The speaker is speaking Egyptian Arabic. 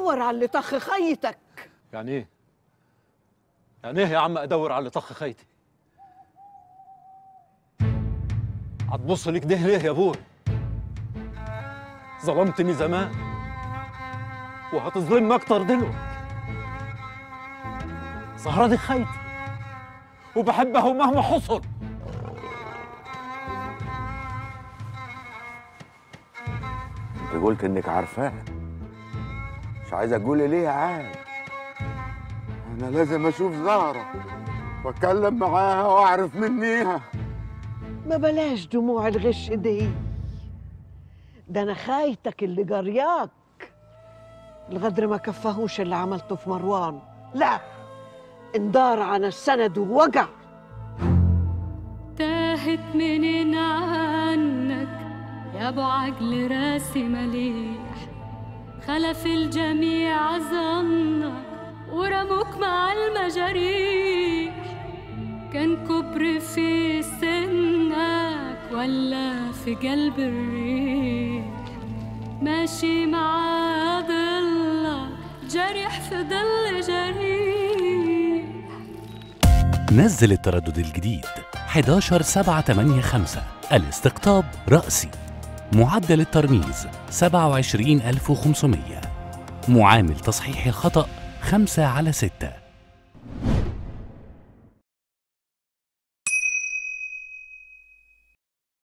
دور على اللي طخ خيتك يعني ايه يعني ايه يا عم ادور على اللي طخ خيتي هتبص لي كده ليه يا ابوي ظلمتني زمان وهتظلمني اكتر دلوقتي زهرة دي خيتي وبحبها مهما حصل انت قلت انك عارفاها مش عايزه تقولي ليه يا عاد انا لازم اشوف زهره واتكلم معاها واعرف منيها ما بلاش دموع الغش دي ده انا خايتك اللي جرياك الغدر ما كفاهوش اللي عملته في مروان لا اندار عن السند ووجع تاهت منين عنك يا ابو عجل راسي مليح خلف الجميع ظنك ورموك مع المجاريح كان كبر في سنك ولا في قلب الريح ماشي مع ضلك جرح في ضل جريح نزل التردد الجديد 11 7 8 5 الاستقطاب رأسي معدل الترميز 27500 معامل تصحيح الخطأ 5 على 6